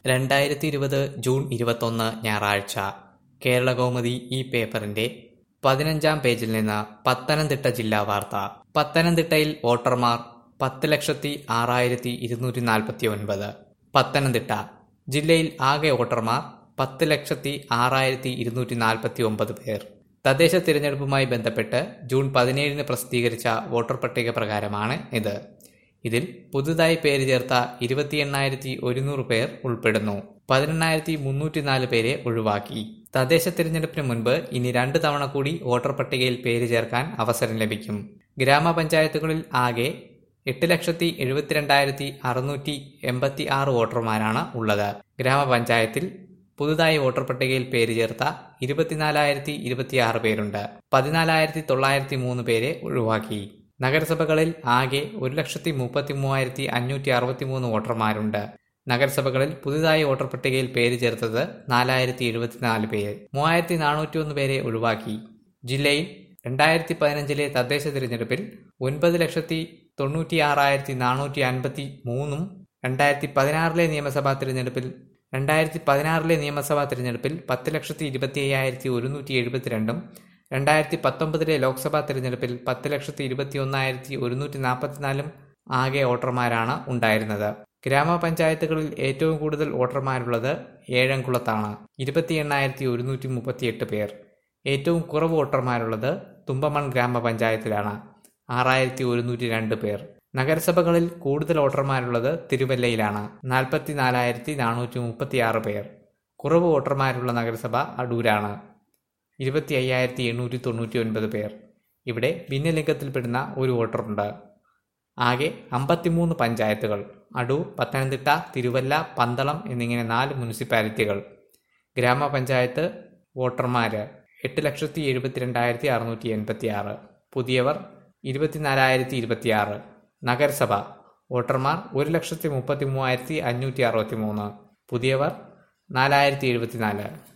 രണ്ടായിരത്തി ഇരുപത് ജൂൺ ഇരുപത്തൊന്ന് ഞായറാഴ്ച കേരളകൗമുദി ഈ പേപ്പറിന്റെ പതിനഞ്ചാം പേജിൽ നിന്ന് പത്തനംതിട്ട ജില്ലാ വാർത്ത പത്തനംതിട്ടയിൽ വോട്ടർമാർ പത്ത് ലക്ഷത്തി ആറായിരത്തി ഇരുന്നൂറ്റി നാൽപ്പത്തി ഒൻപത് പത്തനംതിട്ട ജില്ലയിൽ ആകെ വോട്ടർമാർ പത്ത് ലക്ഷത്തി ആറായിരത്തി ഇരുന്നൂറ്റി നാൽപ്പത്തി ഒമ്പത് പേർ തദ്ദേശ തിരഞ്ഞെടുപ്പുമായി ബന്ധപ്പെട്ട് ജൂൺ പതിനേഴിന് പ്രസിദ്ധീകരിച്ച വോട്ടർ പട്ടിക പ്രകാരമാണ് ഇത് ഇതിൽ പുതുതായി പേര് ചേർത്ത ഇരുപത്തി എണ്ണായിരത്തി ഒരുന്നൂറ് പേർ ഉൾപ്പെടുന്നു പതിനെണ്ണായിരത്തി മുന്നൂറ്റിനാല് പേരെ ഒഴിവാക്കി തദ്ദേശ തിരഞ്ഞെടുപ്പിന് മുൻപ് ഇനി രണ്ട് തവണ കൂടി വോട്ടർ പട്ടികയിൽ പേര് ചേർക്കാൻ അവസരം ലഭിക്കും ഗ്രാമപഞ്ചായത്തുകളിൽ ആകെ എട്ട് ലക്ഷത്തി എഴുപത്തിരണ്ടായിരത്തി അറുന്നൂറ്റി എൺപത്തി ആറ് വോട്ടർമാരാണ് ഉള്ളത് ഗ്രാമപഞ്ചായത്തിൽ പുതുതായി വോട്ടർ പട്ടികയിൽ പേര് ചേർത്ത ഇരുപത്തിനാലായിരത്തി ഇരുപത്തിയാറ് പേരുണ്ട് പതിനാലായിരത്തി തൊള്ളായിരത്തി മൂന്ന് പേരെ ഒഴിവാക്കി നഗരസഭകളിൽ ആകെ ഒരു ലക്ഷത്തി മുപ്പത്തി മൂവായിരത്തി അഞ്ഞൂറ്റി അറുപത്തി മൂന്ന് വോട്ടർമാരുണ്ട് നഗരസഭകളിൽ പുതുതായി വോട്ടർ പട്ടികയിൽ പേര് ചേർത്തത് നാലായിരത്തി എഴുപത്തിനാല് പേര് മൂവായിരത്തി നാനൂറ്റി ഒന്ന് പേരെ ഒഴിവാക്കി ജില്ലയിൽ രണ്ടായിരത്തി പതിനഞ്ചിലെ തദ്ദേശ തിരഞ്ഞെടുപ്പിൽ ഒൻപത് ലക്ഷത്തി തൊണ്ണൂറ്റി ആറായിരത്തി നാനൂറ്റി അൻപത്തി മൂന്നും രണ്ടായിരത്തി പതിനാറിലെ നിയമസഭാ തിരഞ്ഞെടുപ്പിൽ രണ്ടായിരത്തി പതിനാറിലെ നിയമസഭാ തിരഞ്ഞെടുപ്പിൽ പത്ത് ലക്ഷത്തി ഇരുപത്തി അയ്യായിരത്തി ഒരുന്നൂറ്റി എഴുപത്തിരണ്ടും രണ്ടായിരത്തി പത്തൊമ്പതിലെ ലോക്സഭാ തിരഞ്ഞെടുപ്പിൽ പത്ത് ലക്ഷത്തി ഇരുപത്തി ഒന്നായിരത്തി ഒരുന്നൂറ്റി നാൽപ്പത്തിനാലും ആകെ വോട്ടർമാരാണ് ഉണ്ടായിരുന്നത് ഗ്രാമപഞ്ചായത്തുകളിൽ ഏറ്റവും കൂടുതൽ വോട്ടർമാരുള്ളത് ഏഴംകുളത്താണ് ഇരുപത്തി എണ്ണായിരത്തി ഒരുന്നൂറ്റി മുപ്പത്തിയെട്ട് പേർ ഏറ്റവും കുറവ് വോട്ടർമാരുള്ളത് തുമ്പമൺ ഗ്രാമപഞ്ചായത്തിലാണ് ആറായിരത്തി ഒരുന്നൂറ്റി രണ്ട് പേർ നഗരസഭകളിൽ കൂടുതൽ വോട്ടർമാരുള്ളത് തിരുവല്ലയിലാണ് നാൽപ്പത്തി നാലായിരത്തി നാനൂറ്റി മുപ്പത്തി ആറ് പേർ കുറവ് വോട്ടർമാരുള്ള നഗരസഭ അടൂരാണ് ഇരുപത്തി അയ്യായിരത്തി എണ്ണൂറ്റി തൊണ്ണൂറ്റി ഒൻപത് പേർ ഇവിടെ ഭിന്നലിംഗത്തിൽപ്പെടുന്ന ഒരു വോട്ടറുണ്ട് ആകെ അമ്പത്തിമൂന്ന് പഞ്ചായത്തുകൾ അടൂർ പത്തനംതിട്ട തിരുവല്ല പന്തളം എന്നിങ്ങനെ നാല് മുനിസിപ്പാലിറ്റികൾ ഗ്രാമപഞ്ചായത്ത് വോട്ടർമാര് എട്ട് ലക്ഷത്തി എഴുപത്തിരണ്ടായിരത്തി അറുന്നൂറ്റി എൺപത്തി ആറ് പുതിയവർ ഇരുപത്തിനാലായിരത്തി ഇരുപത്തിയാറ് നഗരസഭ വോട്ടർമാർ ഒരു ലക്ഷത്തി മുപ്പത്തി മൂവായിരത്തി അഞ്ഞൂറ്റി അറുപത്തി മൂന്ന് പുതിയവർ നാലായിരത്തി എഴുപത്തിനാല്